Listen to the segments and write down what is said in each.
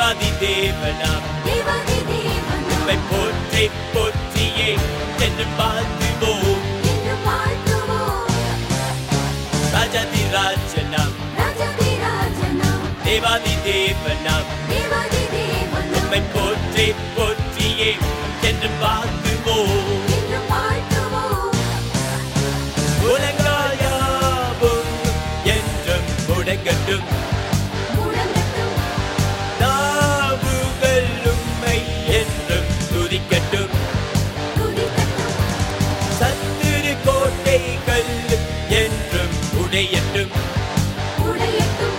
தேவாதி தேவனாம் தேவாதி தேவனாம் உம்மை போற்றி போற்றியே என்று வாழ்த்துவோம் என்று வாழ்த்துவோம். ராஜாதி ராஜனாம் ராஜாதி ராஜனாம் தேவாதி தேவனாம் தேவாதி தேவனாம் உம்மை போற்றி போற்றியே என்று வாழ்த்துவோம் என்று வாழ்த்துவோம். உலகால் யாவும் என்றும் முடங்கட்டும் முழங்கட்டும், நாவுகள் உம்மை என்றும் துதிக்கட்டும் துதிக்கட்டும், சத்துரு கோட்டைகள் என்றும் உடையட்டும் உடையட்டும்.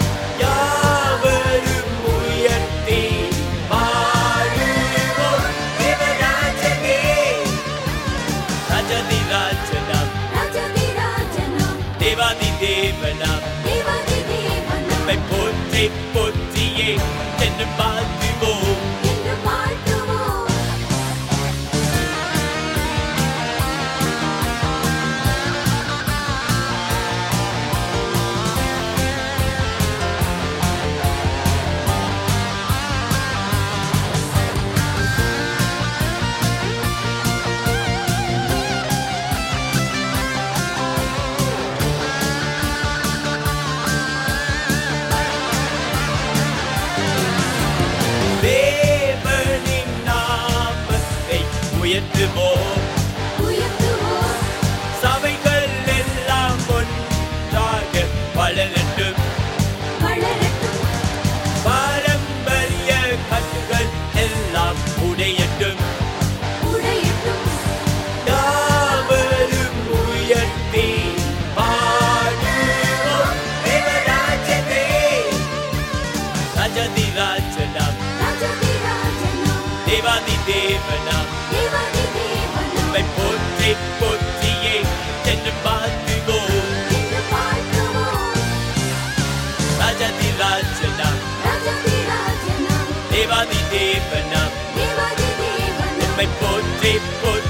யாவரும் உயர்த்தி பாடுவோம் தேவராஜனே. ராஜாதி ராஜனாம் ராஜாதி ராஜனாம் தேவாதி தேவனாம் தேவாதி தேவனாம் உம்மை போற்றி போற்றியே என்று வாழ்த்துவோம் என்று வாழ்த்துவோம். தேவனின் நாமத்தை உயர்த்துவோம் உயர்த்துவோம், சபைகள் எல்லாம் ஒன்றாக வளரட்டும் வளரட்டும், பாரம்பரிய கட்டுகள் எல்லாம் உடையட்டும் உடையட்டும். யாவரும் உயர்த்தி பாடுவோம் தேவராஜனே. ராஜாதி ராஜனாம் ராஜாதி ராஜனாம் தேவாதி தேவனாம் தேவாதி தேவனாம் உம்மை போற்றி போற்றியே என்று வாழ்த்துவோம் என்று வாழ்த்துவோம். ராஜாதி ராஜனாம் ராஜாதி ராஜனாம் தேவாதி தேவனாம் தேவாதி தேவனாம் உம்மை போற்றி போற்றி